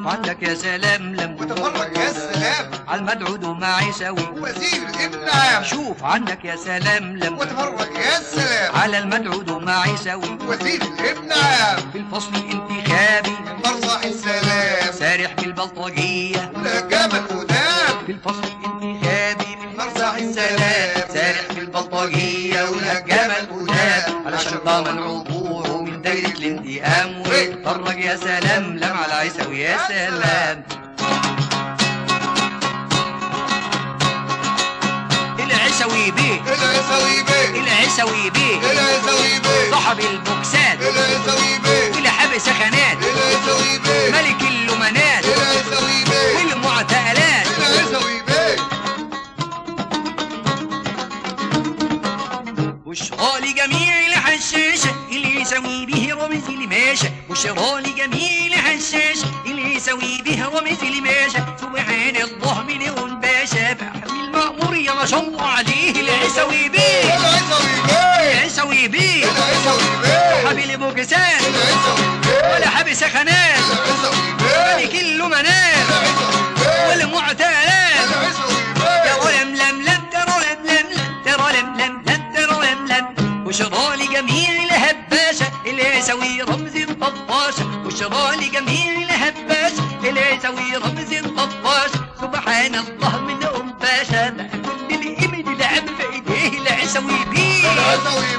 شوف عندك يا سلام لم وتفرج يا سلام على المدعود مع عيسوي وزير النعام شوف عندك يا سلام لم وتفرج يا سلام على المدعود مع عيسوي وزير النعام في الفصل الانتخابي مرصح السلام سارح بالبلطجية ولا جمل قدام في الفصل الانتخابي مرصح السلام سارح بالبلطجية والهجامة القدام علشان ضامن عبوره من دايرة الانتقام واتفرج يا سلام لم على عيسوي يا سلام العيسوي بيه العيسوي بيه العيسوي بيه العيسوي بيه صاحب البوكسات العيسوي بيه واللي حابس خانات العيسوي بيه ملك اللمنات العيسوي بيه والمعتقلات العيسوي بيه بشرى لجميع الحشاشة اللي يسوي به رمز الماشى بشرى لجميع الحشاشة اللي يسوي به رمز الماشى سبحان الله مليون باشا فحمي المأمور يا ما شاء الله عليه العيسوي بيه العيسوي بيه العيسوي بيه العيسوي بيه حبيب البوكسات العيسوي بيه ولا حابس خانات العيسوي بيه ملك اللمنات العيسوي بيه والمعتقلات العيسوي ترى بيه لم لم لم ترى لم لم لم ترى لم لم لم ترى لم لم بشرى لجميع الهباشة اللي يسوي رمز الطفاشة بشرى لجميع الهباشة اللي يسوي رمز الطفاشة سبحان الله من أم باشا ده كل الإيمان اللي عم في إيديه اللي يسوي بيه العيسوي